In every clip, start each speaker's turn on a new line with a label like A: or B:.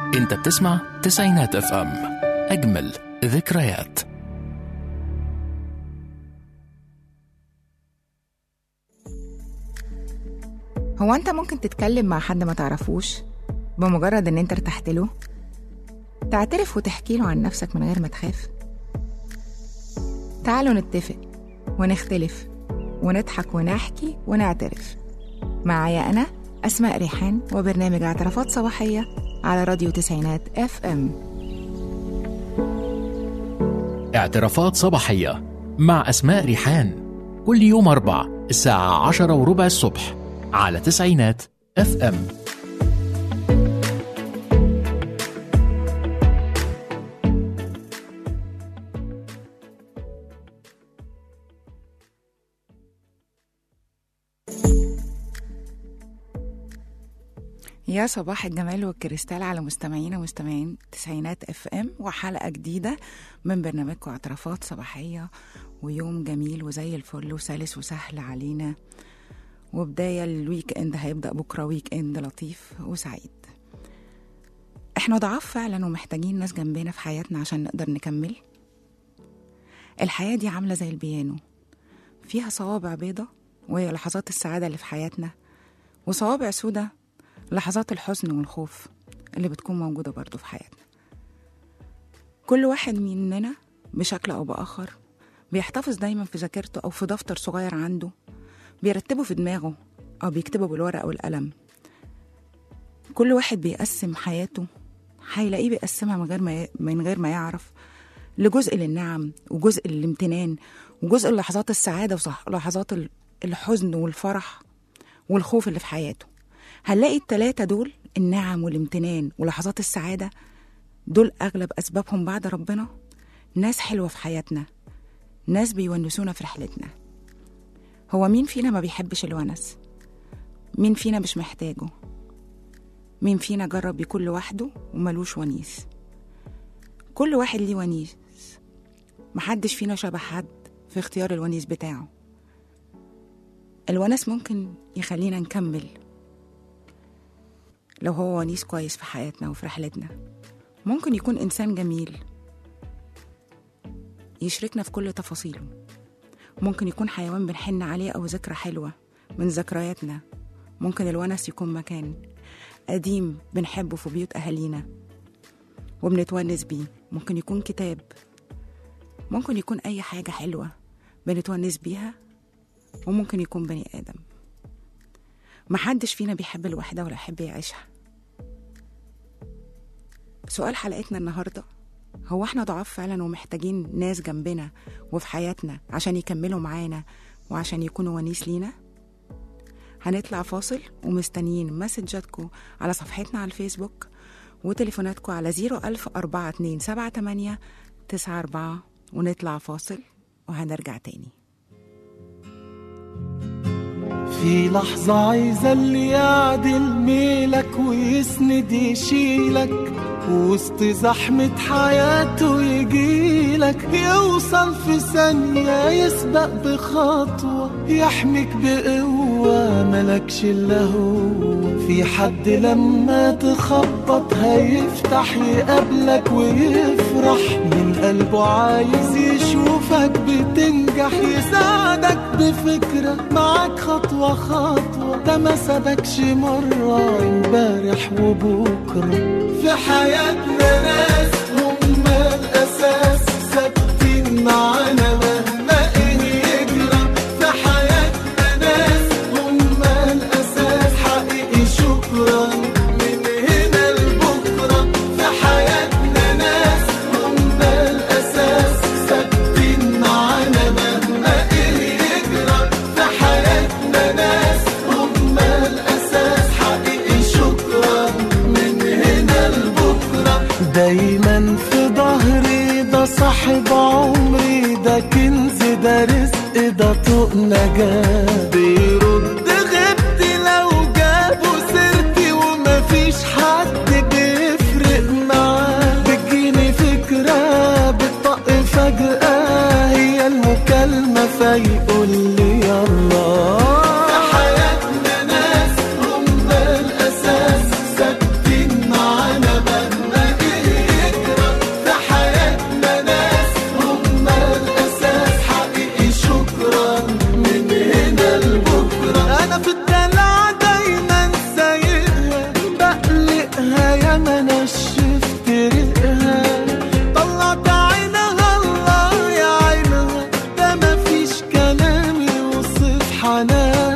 A: انت بتسمع تسعينات اف ام اجمل ذكريات
B: هو انت ممكن تتكلم مع حد ما تعرفوش بمجرد ان انت ارتحت له تعترف وتحكي له عن نفسك من غير ما تخاف تعالوا نتفق ونختلف ونضحك ونحكي ونعترف معايا انا اسماء ريحان وبرنامج اعترافات صباحيه على راديو تسعينات اف ام
A: اعترافات صباحية مع أسماء ريحان كل يوم أربع الساعة عشرة وربع الصبح على تسعينات اف ام
B: يا صباح الجمال والكريستال على مستمعينا ومستمعين تسعينات اف ام وحلقه جديده من برنامجكم اعترافات صباحيه ويوم جميل وزي الفل وسلس وسهل علينا وبدايه الويك اند هيبدا بكره ويك اند لطيف وسعيد احنا ضعاف فعلا ومحتاجين ناس جنبنا في حياتنا عشان نقدر نكمل الحياه دي عامله زي البيانو فيها صوابع بيضة وهي لحظات السعاده اللي في حياتنا وصوابع سودة لحظات الحزن والخوف اللي بتكون موجودة برضو في حياتنا كل واحد مننا بشكل أو بآخر بيحتفظ دايما في ذاكرته أو في دفتر صغير عنده بيرتبه في دماغه أو بيكتبه بالورقة والقلم كل واحد بيقسم حياته هيلاقيه بيقسمها من غير ما ي... من غير ما يعرف لجزء للنعم وجزء للامتنان وجزء للحظات السعادة ولحظات ال- الحزن والفرح والخوف اللي في حياته هنلاقي التلاتة دول النعم والامتنان ولحظات السعادة دول أغلب أسبابهم بعد ربنا ناس حلوة في حياتنا ناس بيونسونا في رحلتنا هو مين فينا ما بيحبش الونس مين فينا مش محتاجه مين فينا جرب يكون لوحده وملوش ونيس كل واحد ليه ونيس محدش فينا شبه حد في اختيار الونيس بتاعه الونس ممكن يخلينا نكمل لو هو ونيس كويس في حياتنا وفي رحلتنا ممكن يكون إنسان جميل يشركنا في كل تفاصيله ممكن يكون حيوان بنحن عليه أو ذكرى حلوة من ذكرياتنا ممكن الونس يكون مكان قديم بنحبه في بيوت أهالينا وبنتونس بيه ممكن يكون كتاب ممكن يكون أي حاجة حلوة بنتونس بيها وممكن يكون بني آدم محدش فينا بيحب الوحدة ولا يحب يعيشها سؤال حلقتنا النهاردة هو احنا ضعاف فعلا ومحتاجين ناس جنبنا وفي حياتنا عشان يكملوا معانا وعشان يكونوا ونيس لينا هنطلع فاصل ومستنيين مسجاتكم على صفحتنا على الفيسبوك وتليفوناتكم على 0104278 94 ونطلع فاصل وهنرجع تاني
C: في لحظة عايزة اللي يعدل ميلك ويسند يشيلك وسط زحمة حياته يجيلك يوصل في ثانية يسبق بخطوة يحميك بقوة ملكش إلا هو في حد لما تخبط هيفتح يقابلك ويفرح من قلبه عايز يشوفك بتنجح يساعدك بفكرة معاك خطوة خطوة ده ما سابكش مرة امبارح وبكرة في حياتنا ناس هم الأساس ثابتين معانا مهما إيه يجرى في حياتنا ناس هم الأساس حقيقي شكرا من هنا لبكرة في حياتنا ناس هم الأساس ثابتين معانا مهما إيه يجرى في حياتنا ناس هم الأساس حقيقي شكرا من هنا لبكرة دايما في ظهري ده صاحب عمري ده كنز ده رزق ده طوق نجاة بيرد غبتي لو جابوا سيرتي ومفيش حد بيفرق معاه بتجيني فكرة بتطق فجأة هي المكالمة فيقول لي يلا في حياتنا ناس هم الأساس ثابتين معانا مهما دلع دايما سايقها بقلقها يا ما نشفت ريقها طلعت عينها الله يا عينها ده مفيش كلام يوصف حنانها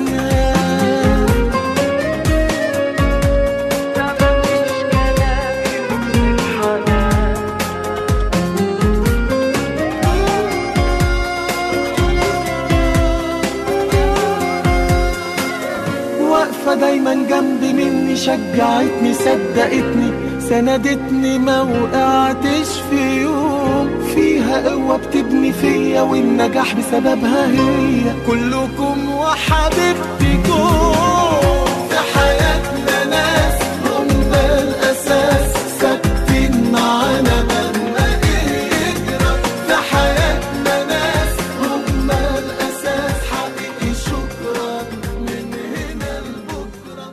C: واقفة دايما جنب مني شجعتني صدقتني سندتني ما وقعتش في يوم فيها قوة بتبني فيا والنجاح بسببها هي كلكم وحبيبتكم في حياتنا ناس هم الأساس ثابتين معانا مهما إيه يجرى في حياتنا ناس هم الأساس حقيقي شكرا من هنا لبكرة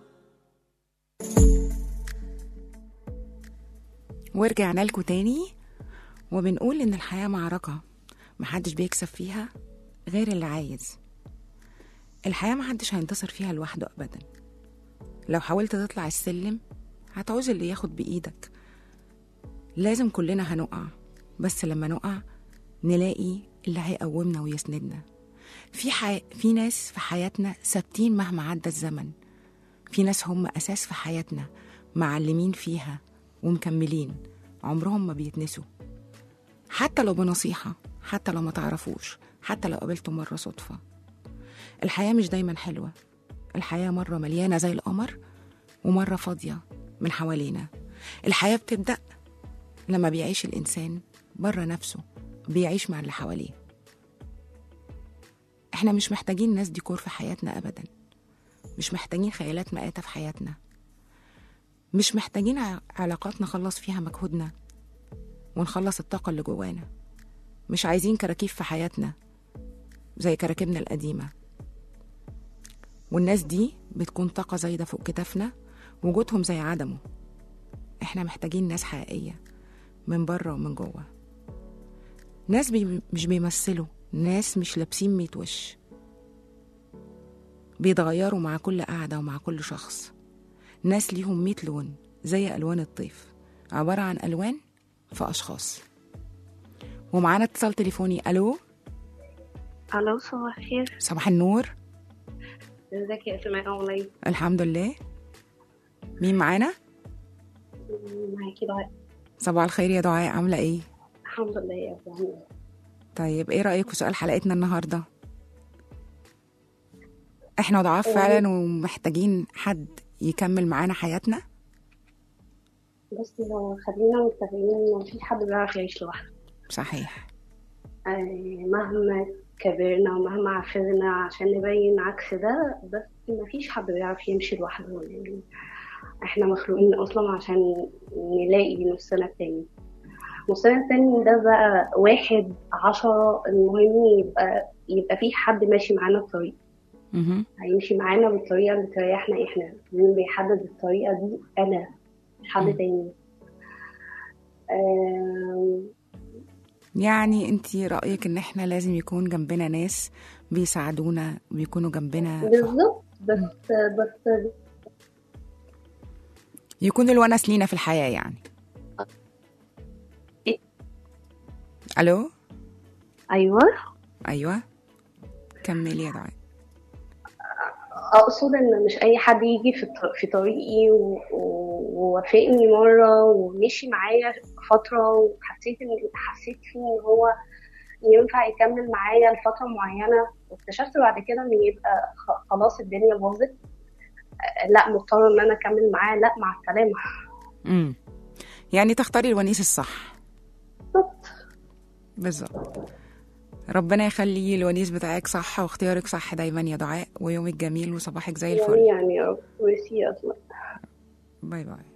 B: ورجعنا لكم تاني وبنقول إن الحياة معركة محدش بيكسب فيها غير اللي عايز الحياة محدش هينتصر فيها لوحده أبدا لو حاولت تطلع السلم هتعوز اللي ياخد بإيدك لازم كلنا هنقع بس لما نقع نلاقي اللي هيقومنا ويسندنا في حي... في ناس في حياتنا ثابتين مهما عدى الزمن في ناس هم أساس في حياتنا معلمين فيها ومكملين عمرهم ما بيتنسوا حتى لو بنصيحة حتى لو ما تعرفوش حتى لو قابلته مرة صدفة الحياة مش دايما حلوة الحياة مرة مليانة زي القمر ومرة فاضية من حوالينا الحياة بتبدأ لما بيعيش الإنسان بره نفسه بيعيش مع اللي حواليه احنا مش محتاجين ناس ديكور في حياتنا أبدا مش محتاجين خيالات مآتة في حياتنا مش محتاجين ع- علاقات نخلص فيها مجهودنا ونخلص الطاقة اللي جوانا مش عايزين كراكيب في حياتنا زي كراكيبنا القديمة والناس دي بتكون طاقة زايدة فوق كتافنا وجودهم زي عدمه احنا محتاجين ناس حقيقية من بره ومن جوه ناس بي مش بيمثلوا ناس مش لابسين ميت وش بيتغيروا مع كل قعدة ومع كل شخص ناس ليهم ميت لون زي ألوان الطيف عبارة عن ألوان في أشخاص ومعانا اتصال تليفوني ألو
D: الو صباح الخير
B: صباح النور
D: ازيك يا اسماء والله
B: الحمد لله مين معانا
D: معاكي دعاء
B: صباح الخير يا دعاء عاملة ايه
D: الحمد لله يا ابو
B: طيب ايه رأيك في سؤال حلقتنا النهاردة احنا ضعاف فعلا ومحتاجين حد يكمل معانا حياتنا
D: بصي لو خلينا متفقين مفيش حد بيعرف يعيش لوحده
B: صحيح
D: آه، مهما كبرنا ومهما عفرنا عشان نبين عكس ده بس مفيش حد بيعرف يمشي لوحده يعني احنا مخلوقين اصلا عشان نلاقي نفسنا التاني نفسنا التاني ده بقى واحد عشرة المهم يبقى يبقى في حد ماشي معانا الطريق
B: مهم.
D: هيمشي معانا بالطريقة اللي تريحنا احنا مين بيحدد الطريقة دي انا مش حد
B: مم.
D: تاني آم،
B: يعني انت رأيك ان احنا لازم يكون جنبنا ناس بيساعدونا ويكونوا جنبنا
D: بالظبط بس بس
B: يكون الونس لينا في الحياة يعني
D: إيه؟
B: الو
D: ايوه
B: ايوه كملي يا دعاء
D: اقصد ان مش اي حد يجي في الط- في طريقي و- و- ووافقني مره ومشي معايا فتره وحسيت ان حسيت فيه ان هو ينفع يكمل معايا لفتره معينه واكتشفت بعد كده ان يبقى خ- خلاص الدنيا باظت آه، لا مضطره ان انا اكمل معاه لا مع السلامه
B: امم يعني تختاري الونيس الصح
D: بالظبط
B: بالظبط ربنا يخلي الونيس بتاعك صح واختيارك صح دايما يا دعاء ويومك جميل وصباحك زي الفل
D: يعني يعني يا رب ميرسي يا اسماء
B: باي باي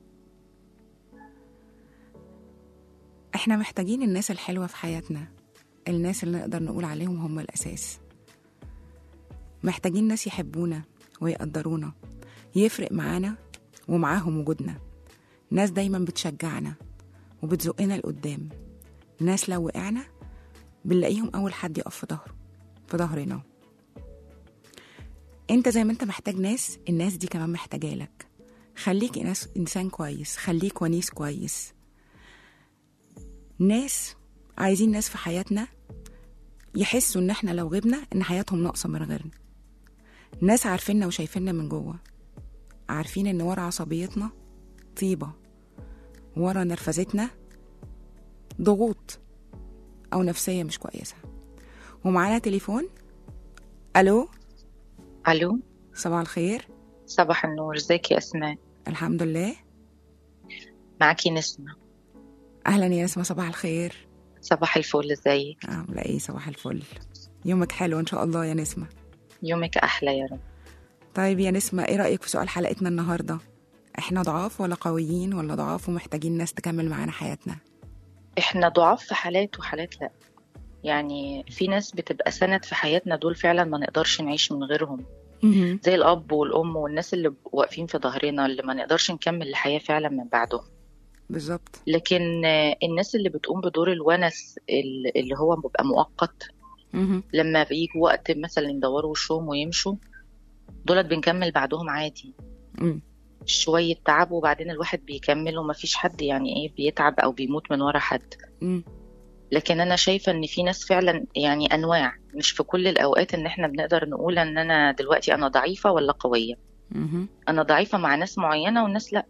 B: احنا محتاجين الناس الحلوة في حياتنا الناس اللي نقدر نقول عليهم هم الأساس محتاجين ناس يحبونا ويقدرونا يفرق معانا ومعاهم وجودنا ناس دايما بتشجعنا وبتزقنا لقدام ناس لو وقعنا بنلاقيهم أول حد يقف في ظهره في ظهرنا انت زي ما انت محتاج ناس الناس دي كمان محتاجة لك خليك ناس انسان كويس خليك ونيس كويس ناس عايزين ناس في حياتنا يحسوا ان احنا لو غبنا ان حياتهم ناقصة من غيرنا ناس عارفيننا وشايفيننا من جوه عارفين ان ورا عصبيتنا طيبة ورا نرفزتنا ضغوط او نفسية مش كويسة ومعانا تليفون الو
E: الو
B: صباح الخير
E: صباح النور ازيك يا اسماء
B: الحمد لله
E: معاكي نسمة
B: اهلا يا نسمة صباح الخير
E: صباح الفل ازيك
B: عاملة ايه صباح الفل يومك حلو ان شاء الله يا نسمة
E: يومك احلى يا رب
B: طيب يا نسمة ايه رأيك في سؤال حلقتنا النهاردة احنا ضعاف ولا قويين ولا ضعاف ومحتاجين ناس تكمل معانا حياتنا
E: احنا ضعاف في حالات وحالات لا يعني في ناس بتبقى سند في حياتنا دول فعلا ما نقدرش نعيش من غيرهم
B: مهم.
E: زي الاب والام والناس اللي واقفين في ظهرنا اللي ما نقدرش نكمل الحياة فعلا من بعدهم
B: بالظبط
E: لكن آه، الناس اللي بتقوم بدور الونس ال- اللي هو بيبقى مؤقت
B: مهم.
E: لما بيجي وقت مثلا يدوروا وشهم ويمشوا دولت بنكمل بعدهم عادي
B: مم.
E: شوية تعب وبعدين الواحد بيكمل ومفيش حد يعني ايه بيتعب او بيموت من ورا حد
B: مم.
E: لكن انا شايفة ان في ناس فعلا يعني انواع مش في كل الاوقات ان احنا بنقدر نقول ان انا دلوقتي انا ضعيفة ولا قوية
B: مهم.
E: انا ضعيفة مع ناس معينة والناس لا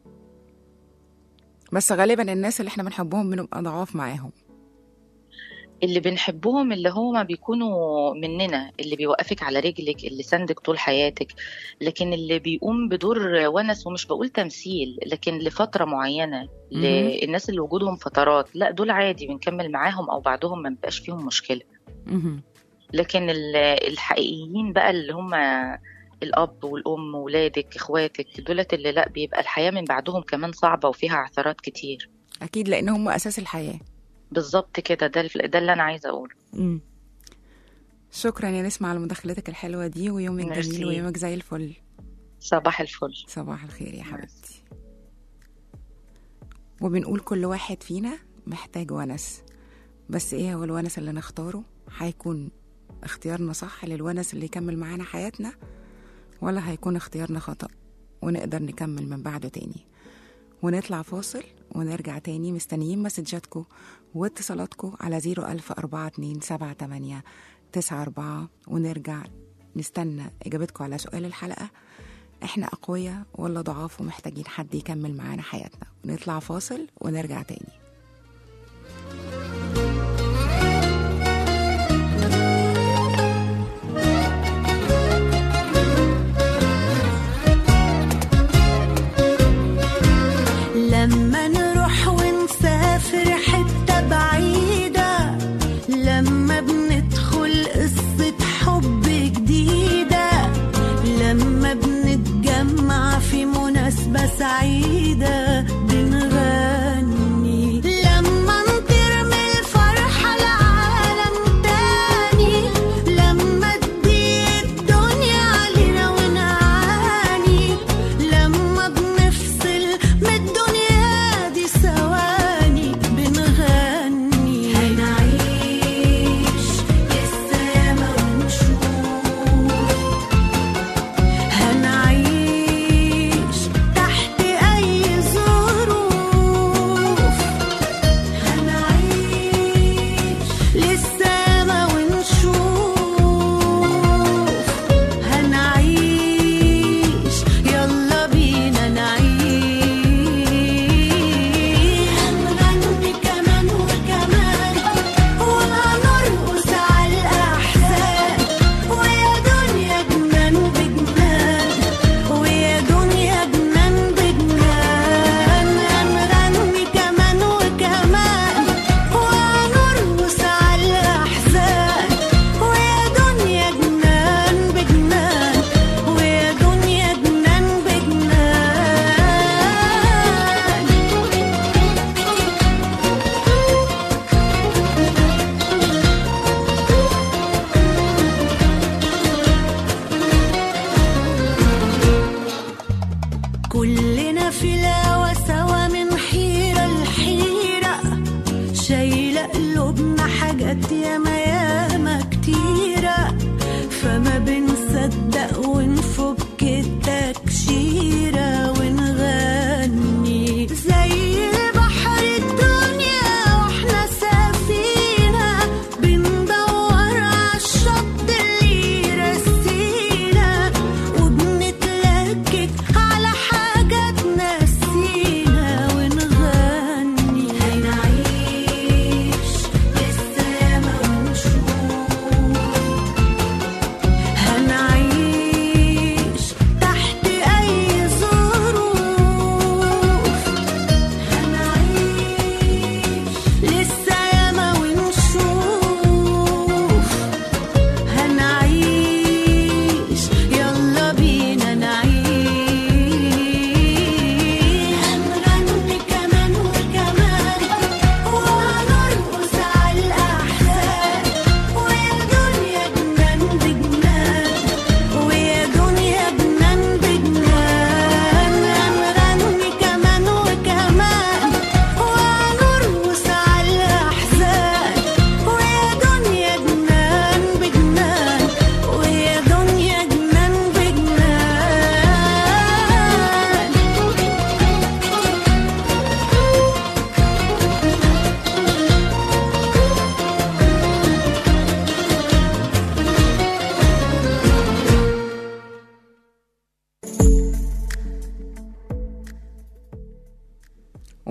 B: بس غالبا الناس اللي احنا بنحبهم بنبقى ضعاف معاهم
E: اللي بنحبهم اللي هما بيكونوا مننا اللي بيوقفك على رجلك اللي سندك طول حياتك لكن اللي بيقوم بدور ونس ومش بقول تمثيل لكن لفترة معينة للناس اللي وجودهم فترات لا دول عادي بنكمل معاهم او بعدهم ما بيبقاش فيهم مشكلة
B: مهم.
E: لكن ال- الحقيقيين بقى اللي هم الاب والام ولادك اخواتك دولت اللي لا بيبقى الحياة من بعدهم كمان صعبة وفيها عثرات كتير
B: اكيد لان هم اساس الحياة
E: بالظبط كده ده ده اللي انا عايزة اقوله
B: مم. شكرا يا نسمة على مداخلتك الحلوة دي ويومك
E: ميرسي.
B: جميل ويومك زي الفل
E: صباح الفل
B: صباح الخير يا حبيبتي وبنقول كل واحد فينا محتاج ونس بس ايه هو الونس اللي نختاره هيكون اختيارنا صح للونس اللي يكمل معانا حياتنا ولا هيكون اختيارنا خطأ ونقدر نكمل من بعده تاني ونطلع فاصل ونرجع تاني مستنيين مسجاتكم واتصالاتكم على 0104278 ونرجع نستنى إجابتكم على سؤال الحلقة احنا أقوياء ولا ضعاف ومحتاجين حد يكمل معانا حياتنا ونطلع فاصل ونرجع تاني
F: لما نروح ونسافر حتة بعيدة لما بندخل قصة حب جديدة لما بنتجمع في مناسبة سعيدة بنغني لما نطير من الفرحة لعالم تاني لما تضيق الدنيا علينا ونعاني لما بنفصل من الدنيا دي ثواني بنغني هنعيش لسه ياما ونشوف هنعيش تحت أي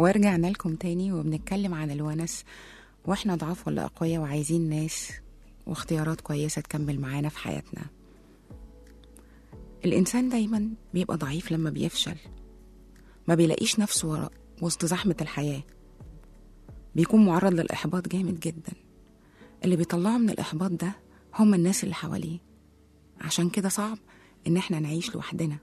B: ورجعنا لكم تاني وبنتكلم عن الونس واحنا ضعاف ولا أقوياء وعايزين ناس واختيارات كويسة تكمل معانا في حياتنا الإنسان دايما بيبقى ضعيف لما بيفشل ما بيلاقيش نفسه ورا وسط زحمة الحياة بيكون معرض للإحباط جامد جدا اللي بيطلعه من الإحباط ده هم الناس اللي حواليه عشان كده صعب إن احنا نعيش لوحدنا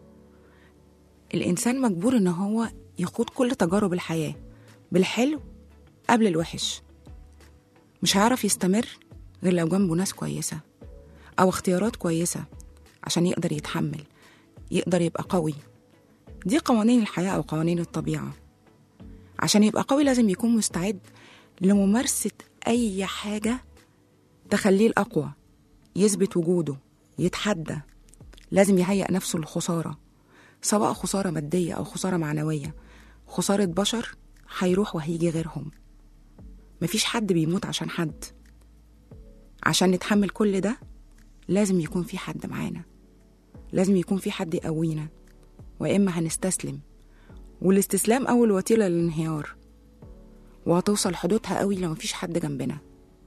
B: الإنسان مجبور إن هو يخوض كل تجارب الحياة بالحلو قبل الوحش مش هيعرف يستمر غير لو جنبه ناس كويسة أو اختيارات كويسة عشان يقدر يتحمل يقدر يبقى قوي دي قوانين الحياة أو قوانين الطبيعة عشان يبقى قوي لازم يكون مستعد لممارسة أي حاجة تخليه الأقوى يثبت وجوده يتحدى لازم يهيئ نفسه للخسارة سواء خسارة مادية أو خسارة معنوية خسارة بشر هيروح وهيجي غيرهم مفيش حد بيموت عشان حد عشان نتحمل كل ده لازم يكون في حد معانا لازم يكون في حد يقوينا وإما هنستسلم والاستسلام أول وسيلة للانهيار وهتوصل حدودها قوي لو مفيش حد جنبنا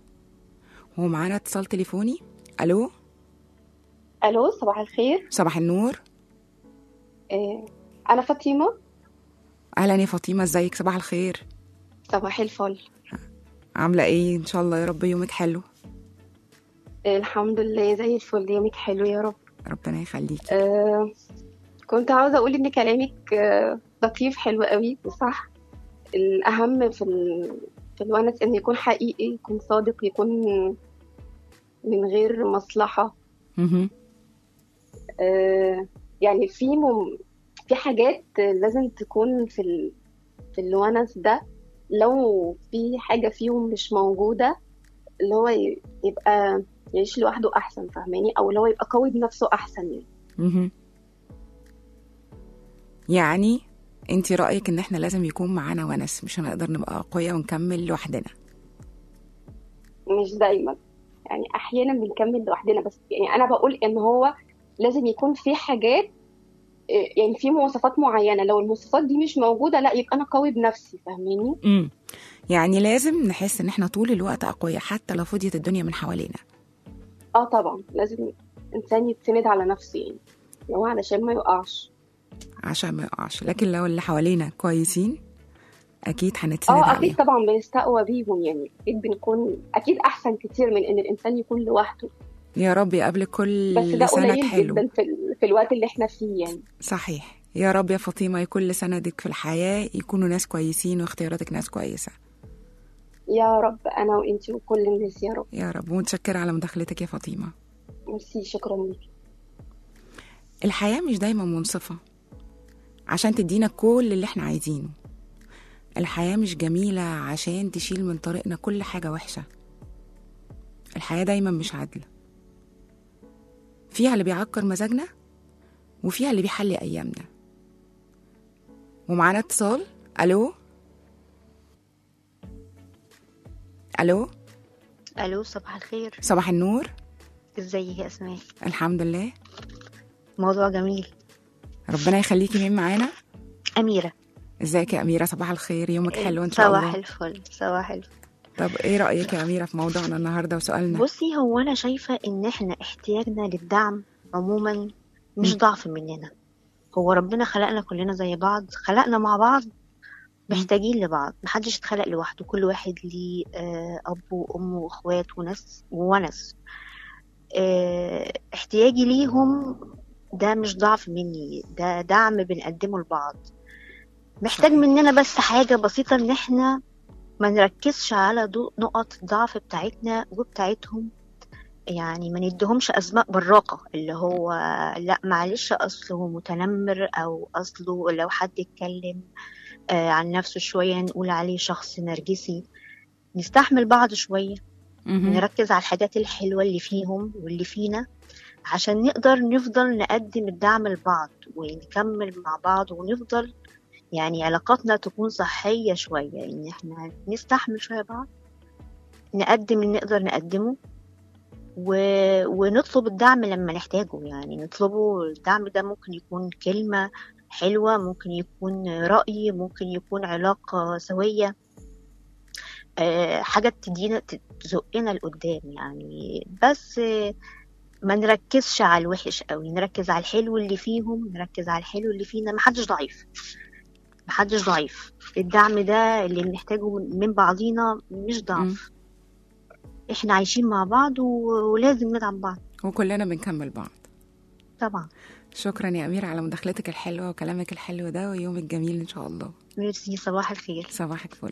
B: ومعانا اتصال تليفوني ألو
G: الو صباح الخير
B: صباح النور
G: آه، انا فاطمه
B: أهلا يا فاطمة ازيك صباح الخير
G: صباح الفل
B: عاملة ايه إن شاء الله يا رب يومك حلو
G: آه، الحمد لله زي الفل يومك حلو يا رب
B: ربنا يخليكي
G: آه، كنت عاوزه اقول ان كلامك آه، لطيف حلو قوي وصح الاهم في ال... في الونس ان يكون حقيقي يكون صادق يكون من غير مصلحه
B: مهم.
G: آه، يعني في مم... في حاجات لازم تكون في ال... في الونس ده لو في حاجة فيهم مش موجودة اللي هو ي- يبقى يعيش لوحده أحسن فاهماني أو اللي هو يبقى قوي بنفسه أحسن يعني
B: مهم. يعني انت رأيك ان احنا لازم يكون معانا ونس مش هنقدر نبقى أقوياء ونكمل لوحدنا
G: مش دايما يعني أحيانا بنكمل لوحدنا بس يعني أنا بقول إن هو لازم يكون في حاجات آه، يعني في مواصفات معينة لو المواصفات دي مش موجودة لا يبقى أنا قوي بنفسي فاهماني
B: امم يعني لازم نحس ان احنا طول الوقت أقوياء حتى لو فضيت الدنيا من حوالينا
G: اه طبعا لازم إنسان يتسند على نفسه يعني لو علشان ما يقعش
B: عشان ما يقعش لكن لو اللي حوالينا كويسين اكيد هنتسند
G: اه
B: عليهم
G: اكيد طبعا بنستقوى بيهم يعني اكيد بنكون اكيد احسن كتير من ان الانسان يكون لوحده
B: يا رب يقابلك كل
G: بس ده
B: سند
G: قليل
B: حلو
G: جدا في, ال... في الوقت اللي احنا فيه يعني
B: صحيح يا رب يا فاطمة يكون لسندك في الحياة يكونوا ناس كويسين واختياراتك ناس كويسة
G: يا رب انا وانتي وكل الناس يا رب
B: يا رب ومتشكرة على مداخلتك يا فاطمة
G: ميرسي شكرا لك
B: الحياة مش دايما منصفة عشان تدينا كل اللي احنا عايزينه الحياة مش جميلة عشان تشيل من طريقنا كل حاجة وحشة الحياة دايما مش عادلة فيها اللي بيعكر مزاجنا وفيها اللي بيحلي أيامنا ومعانا اتصال ألو ألو
H: الو صباح الخير
B: صباح النور
H: ازيك يا اسماء
B: الحمد لله
H: موضوع جميل
B: ربنا يخليكي مين معانا
H: اميره
B: ازيك يا أميرة صباح الخير يومك حلو إن شاء
H: صباح
B: الله
H: الفل صباح الفل
B: طب ايه رأيك يا أميرة في موضوعنا النهاردة وسؤالنا
H: بصي هو انا شايفه ان احنا احتياجنا للدعم عموما مش
B: مم.
H: ضعف مننا هو ربنا خلقنا كلنا زي بعض خلقنا مع بعض محتاجين لبعض محدش اتخلق لوحده كل واحد ليه آه، اب وام واخوات وناس وونس آه، احتياجي ليهم ده مش ضعف مني ده دعم بنقدمه لبعض محتاج
B: صحيح.
H: مننا بس حاجة بسيطة ان احنا ما نركزش على ضوء نقط الضعف بتاعتنا وبتاعتهم يعني ما نديهمش اسماء براقة اللي هو لا معلش اصله متنمر او اصله لو حد اتكلم آه، عن نفسه شوية نقول عليه شخص نرجسي نستحمل بعض شوية
B: مهم.
H: نركز على الحاجات الحلوة اللي فيهم واللي فينا عشان نقدر نفضل نقدم الدعم لبعض ونكمل مع بعض ونفضل يعني علاقاتنا تكون صحية شوية إن إحنا نستحمل شوية بعض نقدم اللي نقدر نقدمه و... ونطلب الدعم لما نحتاجه يعني نطلبه الدعم ده ممكن يكون كلمة حلوة ممكن يكون رأي ممكن يكون علاقة سوية آه، حاجة تدينا تزقنا لقدام يعني بس آه، ما نركزش على الوحش قوي نركز على الحلو اللي فيهم نركز على الحلو اللي فينا محدش ضعيف محدش ضعيف الدعم ده اللي بنحتاجه من من بعضينا مش ضعف احنا عايشين مع بعض و- ولازم ندعم بعض
B: وكلنا بنكمل بعض
H: طبعا
B: شكرا يا أميرة على مداخلتك الحلوة وكلامك الحلو ده ويومك جميل إن شاء الله
H: ميرسي صباح الخير
B: صباحك فل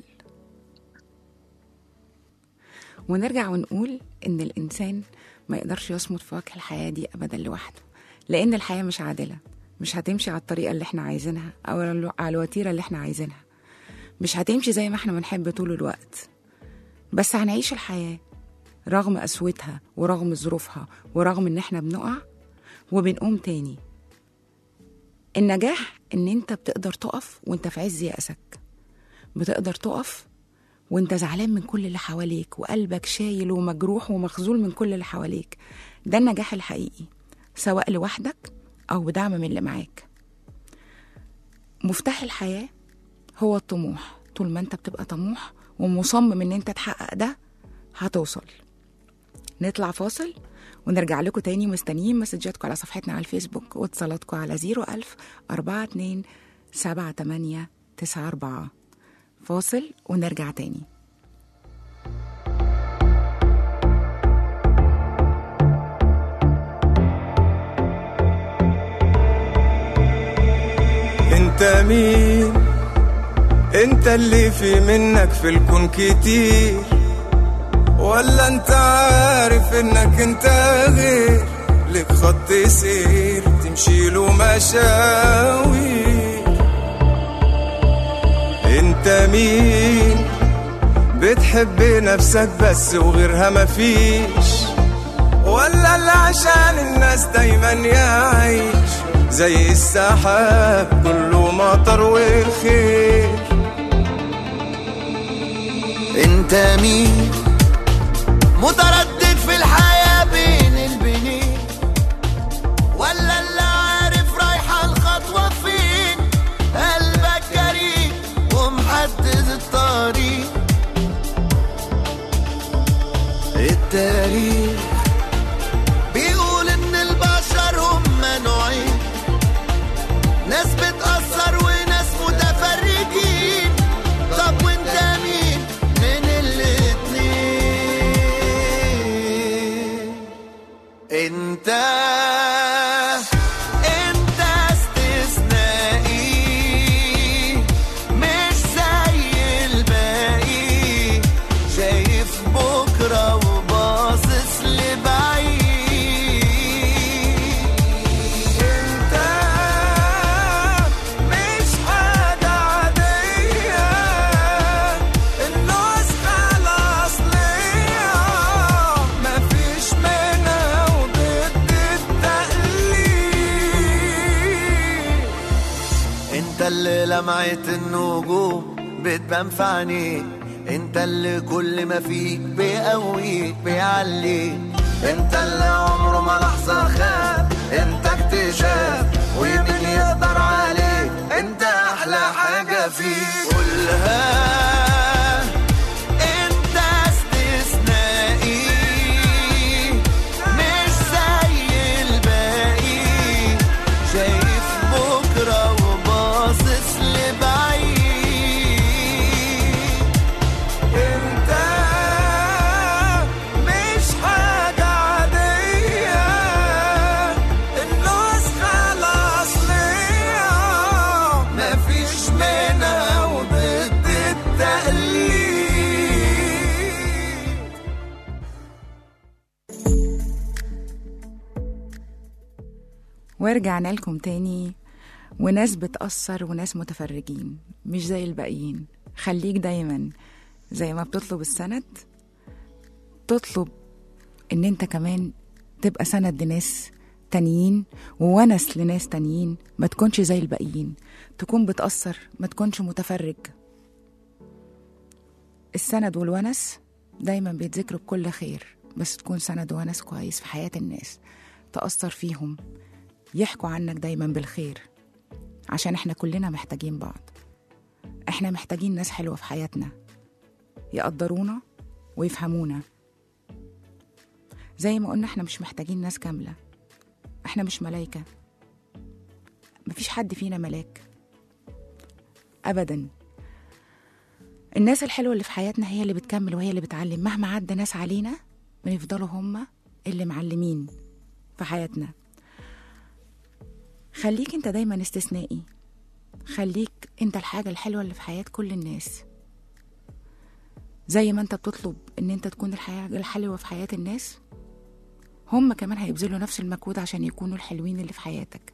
B: ونرجع ونقول إن الإنسان ما يقدرش يصمد في وجه الحياة دي أبدا لوحده لأن الحياة مش عادلة مش هتمشي على الطريقة اللي احنا عايزينها أو على الوتيرة اللي احنا عايزينها مش هتمشي زي ما احنا بنحب طول الوقت بس هنعيش الحياة رغم قسوتها ورغم ظروفها ورغم ان احنا بنقع وبنقوم تاني النجاح ان انت بتقدر تقف وانت في عز يأسك بتقدر تقف وانت زعلان من كل اللي حواليك وقلبك شايل ومجروح ومخذول من كل اللي حواليك ده النجاح الحقيقي سواء لوحدك او بدعم من اللي معاك مفتاح الحياة هو الطموح طول ما انت بتبقى طموح ومصمم ان انت تحقق ده هتوصل نطلع فاصل ونرجع لكم تاني مستنيين مسجاتكم على صفحتنا على الفيسبوك واتصالاتكم على 01000 42 78 94 فاصل ونرجع تاني
C: انت مين انت اللي في منك في الكون كتير ولا انت عارف انك انت غير لك خط سير تمشي له مشاوي انت مين بتحب نفسك بس وغيرها مفيش ولا اللي عشان الناس دايما يعيش زي السحاب كله مطر وخير
I: انت مين متردد في الحياة بين البنين ولا اللي عارف رايحة الخطوة فين قلبك جريء ومحدد الطريق التاريخ بيقول ان البشر هم نوعين ناس بتأثر وناس متفرجين طب وانت مين من الاتنين انت انت استثنائي مش زي الباقي شايف بكرة وباصص لبعيد انت مش حاجة عادية النسخة الأصلية مفيش منها وضد التقليد انت اللي لمعت النجوم بتبان في عينيك انت اللي كل ما فيك بيقويك بيعليك انت اللي عمره ما لحظة خاب انت اكتشاف ومين يقدر عليك انت احلى حاجة فيك قولها انت استثنائي مش زي الباقي شايف بكرة وباصص لبعيد انت مش حاجة عادية النسخة الأصلية مفيش منها وضد التقليد
B: ورجعنا لكم تاني وناس بتأثر وناس متفرجين مش زي الباقيين خليك دايما زي ما بتطلب السند تطلب ان انت كمان تبقى سند لناس تانيين وونس لناس تانيين ما تكونش زي الباقيين تكون بتأثر ما تكونش متفرج السند والونس دايما بيتذكروا بكل خير بس تكون سند ونس كويس في حياة الناس تأثر فيهم يحكوا عنك دايما بالخير عشان احنا كلنا محتاجين بعض احنا محتاجين ناس حلوة في حياتنا يقدرونا ويفهمونا زي ما قلنا احنا مش محتاجين ناس كاملة احنا مش ملايكة مفيش حد فينا ملاك أبدا الناس الحلوة اللي في حياتنا هي اللي بتكمل وهي اللي بتعلم مهما عدى ناس علينا بنفضلوا هما اللي معلمين في حياتنا خليك انت دايما استثنائي خليك انت الحاجة الحلوة اللي في حياة كل الناس زي ما انت بتطلب ان انت تكون الحاجة الحلوة في حياة الناس هم كمان هيبذلوا نفس المجهود عشان يكونوا الحلوين اللي في حياتك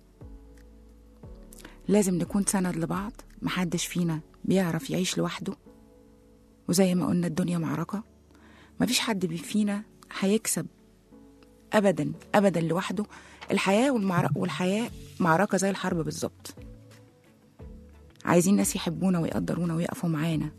B: لازم نكون سند لبعض محدش فينا بيعرف يعيش لوحده وزي ما قلنا الدنيا معركة مفيش حد بي- فينا هيكسب أبدا أبدا لوحده الحياة والمعركة والحياة معركة زي الحرب بالظبط عايزين ناس يحبونا ويقدرونا ويقفوا معانا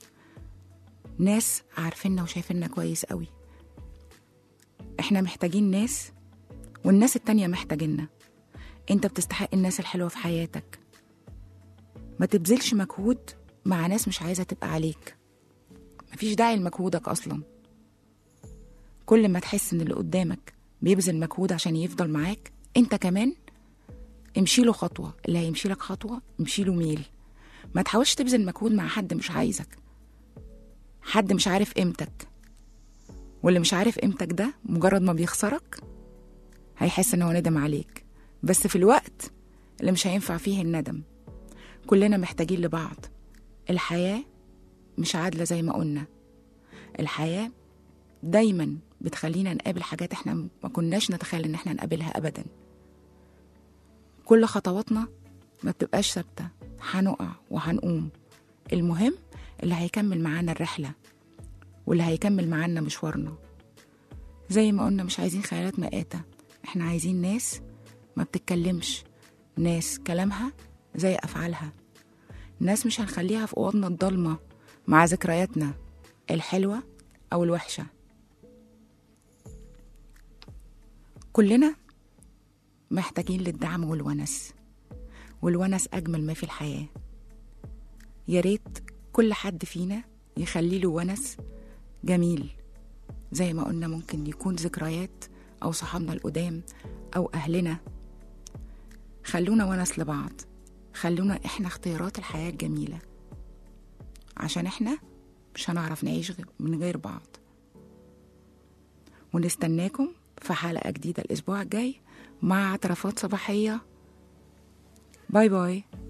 B: ناس عارفيننا وشايفيننا كويس قوي احنا محتاجين ناس والناس التانية محتاجيننا انت بتستحق الناس الحلوة في حياتك ما تبذلش مجهود مع ناس مش عايزة تبقى عليك مفيش داعي لمجهودك أصلا كل ما تحس إن اللي قدامك بيبذل مجهود عشان يفضل معاك انت كمان امشي له خطوة اللي هيمشي لك خطوة امشي له ميل ما تحاولش تبذل مجهود مع حد مش عايزك حد مش عارف قيمتك واللي مش عارف قيمتك ده مجرد ما بيخسرك هيحس ان هو ندم عليك بس في الوقت اللي مش هينفع فيه الندم كلنا محتاجين لبعض الحياة مش عادلة زي ما قلنا الحياة دايما بتخلينا نقابل حاجات احنا ما كناش نتخيل ان احنا نقابلها ابدا كل خطواتنا ما بتبقاش ثابتة هنقع وهنقوم المهم اللي هيكمل معانا الرحلة واللي هيكمل معانا مشوارنا زي ما قلنا مش عايزين خيالات مآتة احنا عايزين ناس ما بتتكلمش ناس كلامها زي أفعالها ناس مش هنخليها في أوضنا الضلمة مع ذكرياتنا الحلوة أو الوحشة كلنا محتاجين للدعم والونس والونس أجمل ما في الحياة يا ريت كل حد فينا يخلي له ونس جميل زي ما قلنا ممكن يكون ذكريات أو صحابنا القدام أو أهلنا خلونا ونس لبعض خلونا إحنا اختيارات الحياة الجميلة عشان إحنا مش هنعرف نعيش غ- من غير بعض ونستناكم في حلقة جديدة الأسبوع الجاي مع اعترافات صباحية باي باي